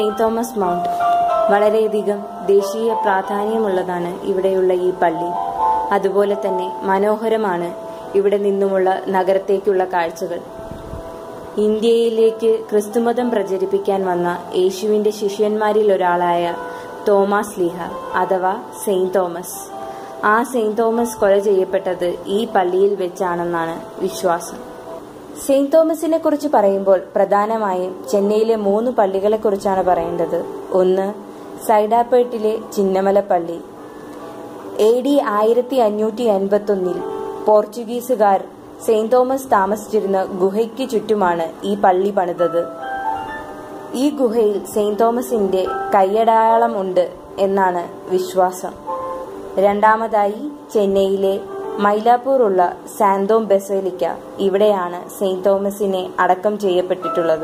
Saint Thomas mount വളരെയധികം ദേശീയ പ്രാധാന്യമുള്ളതാണ് ഇവിടെയുള്ള ഈ പള്ളി അതുപോലെ തന്നെ മനോഹരമാണ് ഇവിടെ നിന്നുമുള്ള നഗരത്തേക്കുള്ള കാഴ്ചകൾ ഇന്ത്യയിലേക്ക് ക്രിസ്തുമതം പ്രചരിപ്പിക്കാൻ വന്ന യേശുവിന്റെ ശിഷ്യന്മാരിൽ ഒരാളായ തോമസ് ലീഹ അഥവാ സെയിന്റ് തോമസ് ആ സെയിന്റ് തോമസ് കൊല ചെയ്യപ്പെട്ടത് ഈ പള്ളിയിൽ വെച്ചാണെന്നാണ് വിശ്വാസം സെയിന്റ് തോമസിനെ കുറിച്ച് പറയുമ്പോൾ പ്രധാനമായും ചെന്നൈയിലെ മൂന്ന് പള്ളികളെ കുറിച്ചാണ് പറയേണ്ടത് ഒന്ന് സൈഡാപ്പേട്ടിലെ ചിന്നമല പള്ളി എ ഡി ആയിരത്തി അഞ്ഞൂറ്റി അൻപത്തി ഒന്നിൽ പോർച്ചുഗീസുകാർ സെയിന്റ് തോമസ് താമസിച്ചിരുന്ന ഗുഹയ്ക്ക് ചുറ്റുമാണ് ഈ പള്ളി പണിതത് ഈ ഗുഹയിൽ സെയിന്റ് തോമസിന്റെ കൈയടയാളം ഉണ്ട് എന്നാണ് വിശ്വാസം രണ്ടാമതായി ചെന്നൈയിലെ മൈലാപ്പൂർ ഉള്ള സാന്തോം ബെസേലിക്ക ഇവിടെയാണ് സെയിന്റ് തോമസിനെ അടക്കം ചെയ്യപ്പെട്ടിട്ടുള്ളത്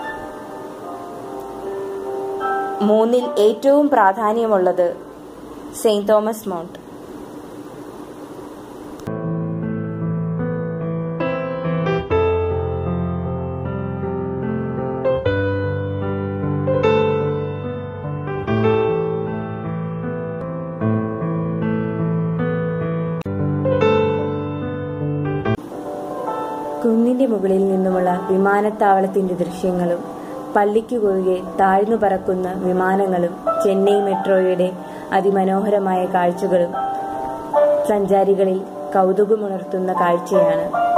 മൂന്നിൽ ഏറ്റവും പ്രാധാന്യമുള്ളത് സെയിന്റ് തോമസ് മൗണ്ട് കുന്നിന്റെ മുകളിൽ നിന്നുമുള്ള വിമാനത്താവളത്തിന്റെ ദൃശ്യങ്ങളും പള്ളിക്കു കുറുകെ താഴ്ന്നു പറക്കുന്ന വിമാനങ്ങളും ചെന്നൈ മെട്രോയുടെ അതിമനോഹരമായ കാഴ്ചകളും സഞ്ചാരികളിൽ കൗതുകമുണർത്തുന്ന കാഴ്ചയാണ്